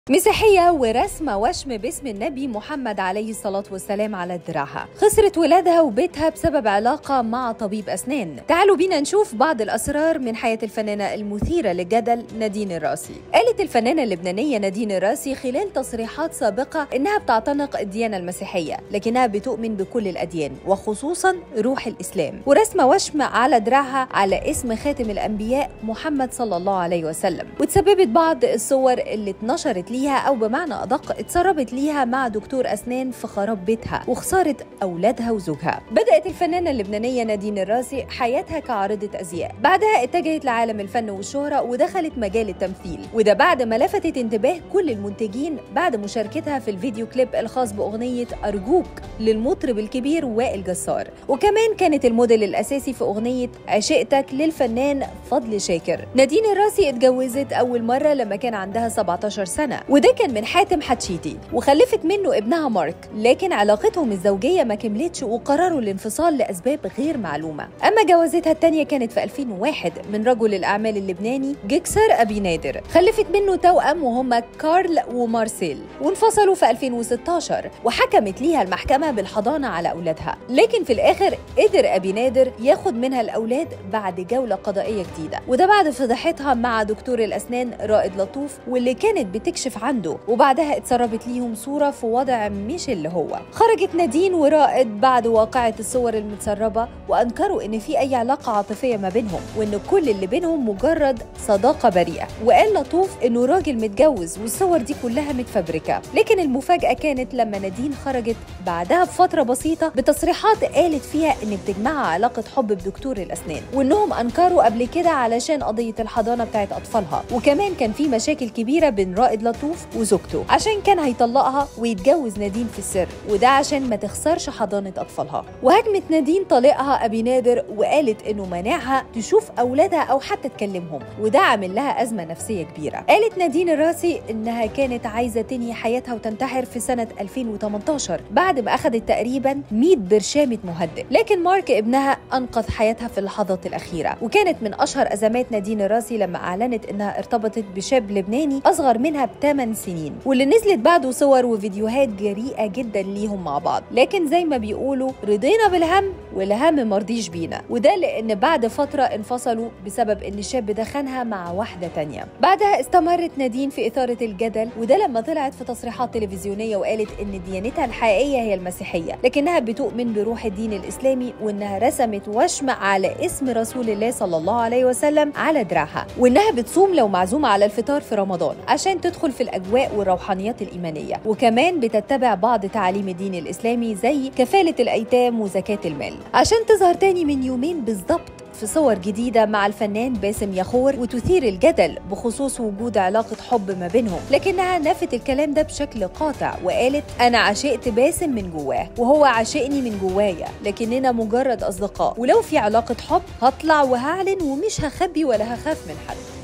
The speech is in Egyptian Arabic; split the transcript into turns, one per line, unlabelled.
مسيحية ورسمة وشم باسم النبي محمد عليه الصلاة والسلام على دراعها خسرت ولادها وبيتها بسبب علاقة مع طبيب أسنان تعالوا بينا نشوف بعض الأسرار من حياة الفنانة المثيرة للجدل نادين الراسي قالت الفنانة اللبنانية نادين الراسي خلال تصريحات سابقة إنها بتعتنق الديانة المسيحية لكنها بتؤمن بكل الأديان وخصوصا روح الإسلام ورسمة وشم على دراعها على اسم خاتم الأنبياء محمد صلى الله عليه وسلم وتسببت بعض الصور اللي اتنشرت ليها او بمعنى ادق اتسربت ليها مع دكتور اسنان في خراب بيتها وخساره اولادها وزوجها بدات الفنانه اللبنانيه نادين الراسي حياتها كعارضه ازياء بعدها اتجهت لعالم الفن والشهره ودخلت مجال التمثيل وده بعد ما لفتت انتباه كل المنتجين بعد مشاركتها في الفيديو كليب الخاص باغنيه ارجوك للمطرب الكبير وائل جسار وكمان كانت الموديل الاساسي في اغنيه عشقتك للفنان فضل شاكر نادين الراسي اتجوزت اول مره لما كان عندها 17 سنه وده كان من حاتم حتشيتي وخلفت منه ابنها مارك لكن علاقتهم الزوجية ما كملتش وقرروا الانفصال لأسباب غير معلومة أما جوازتها التانية كانت في 2001 من رجل الأعمال اللبناني جيكسر أبي نادر خلفت منه توأم وهما كارل ومارسيل وانفصلوا في 2016 وحكمت ليها المحكمة بالحضانة على أولادها لكن في الآخر قدر أبي نادر ياخد منها الأولاد بعد جولة قضائية جديدة وده بعد فضحتها مع دكتور الأسنان رائد لطوف واللي كانت بتكشف عنده وبعدها اتسربت ليهم صورة في وضع مش اللي هو خرجت نادين ورائد بعد واقعة الصور المتسربة وأنكروا إن في أي علاقة عاطفية ما بينهم وإن كل اللي بينهم مجرد صداقة بريئة وقال لطوف إنه راجل متجوز والصور دي كلها متفبركة لكن المفاجأة كانت لما نادين خرجت بعدها بفترة بسيطة بتصريحات قالت فيها إن بتجمعها علاقة حب بدكتور الأسنان وإنهم أنكروا قبل كده علشان قضية الحضانة بتاعت أطفالها وكمان كان في مشاكل كبيرة بين رائد لطوف وزوجته عشان كان هيطلقها ويتجوز نادين في السر وده عشان ما تخسرش حضانة أطفالها وهجمت نادين طليقها أبي نادر وقالت إنه مانعها تشوف أولادها أو حتى تكلمهم وده عامل لها أزمة نفسية كبيرة قالت نادين الراسي إنها كانت عايزة تنهي حياتها وتنتحر في سنة 2018 بعد ما أخذت تقريبا 100 برشامة مهدئ لكن مارك ابنها أنقذ حياتها في اللحظات الأخيرة وكانت من أشهر أزمات نادين الراسي لما أعلنت إنها ارتبطت بشاب لبناني أصغر منها بثمان سنين واللي نزلت بعده صور وفيديوهات جريئة جدا ليهم مع بعض لكن زي ما بيقولوا رضينا بالهم والهم مرضيش بينا وده لأن بعد فترة انفصلوا بسبب إن الشاب ده خانها مع واحدة تانية بعدها استمرت نادين في إثارة الجدل وده لما طلعت في تصريحات تلفزيونية وقالت إن ديانتها الحقيقية هي المسيحية لكنها بتؤمن بروح الدين الإسلامي وإنها رسمت وشم على اسم رسول الله صلى الله عليه وسلم على دراعها وإنها بتصوم لو معزومة على الفطار في رمضان عشان تدخل في الأجواء والروحانيات الإيمانية وكمان بتتبع بعض تعاليم الدين الإسلامي زي كفالة الأيتام وزكاة المال عشان تظهر تاني من يومين بالظبط في صور جديدة مع الفنان باسم يخور وتثير الجدل بخصوص وجود علاقة حب ما بينهم لكنها نفت الكلام ده بشكل قاطع وقالت أنا عشقت باسم من جواه وهو عشقني من جوايا لكننا مجرد أصدقاء ولو في علاقة حب هطلع وهعلن ومش هخبي ولا هخاف من حد